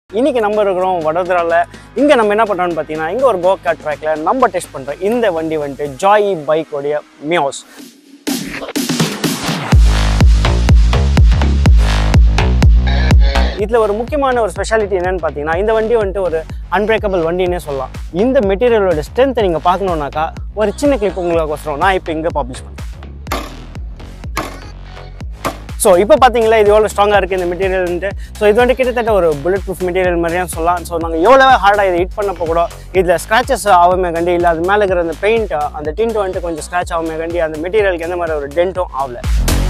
இன்னைக்கு நம்ம இருக்கிறோம் வடோதராவில் இங்கே நம்ம என்ன பண்ணுறோம்னு பார்த்தீங்கன்னா இங்கே ஒரு கோகா ட்ராக்ல நம்ம டெஸ்ட் பண்ணுறோம் இந்த வண்டி வந்துட்டு ஜாய் பைக்கோடைய மியோஸ் இதில் ஒரு முக்கியமான ஒரு ஸ்பெஷாலிட்டி என்னன்னு பார்த்தீங்கன்னா இந்த வண்டி வந்துட்டு ஒரு அன்பிரேக்கபிள் வண்டின்னே சொல்லலாம் இந்த மெட்டீரியலோட ஸ்ட்ரென்த்தை நீங்கள் பார்க்கணுன்னாக்கா ஒரு சின்ன கிளிப் உங்களுக்கோசரம் நான் இப்போ இங்கே பப்ளிஷ் பண்ணுறேன் ஸோ இப்போ பார்த்தீங்களா இது எவ்வளோ ஸ்ட்ராங்காக இருக்குது இந்த மெட்டீரியல்ன்ட்டு ஸோ இது வந்து கிட்டத்தட்ட ஒரு புல்லட் ப்ரூஃப் மெட்டீரியல் மாதிரியும் சொல்லலாம் ஸோ நாங்கள் எவ்வளோ ஹார்டாக இதை ஹிட் பண்ணப்போ கூட இதில் ஸ்க்ராச்சஸ் ஆகுமே கண்டி இல்லை அது மேலே இருக்கிற அந்த பெயிண்ட் அந்த டிண்ட் வந்துட்டு கொஞ்சம் ஸ்க்ராச் ஆகுமே கண்டி அந்த மெட்டீரியலுக்கு எந்த மாதிரி ஒரு டென்ட்டும் ஆகல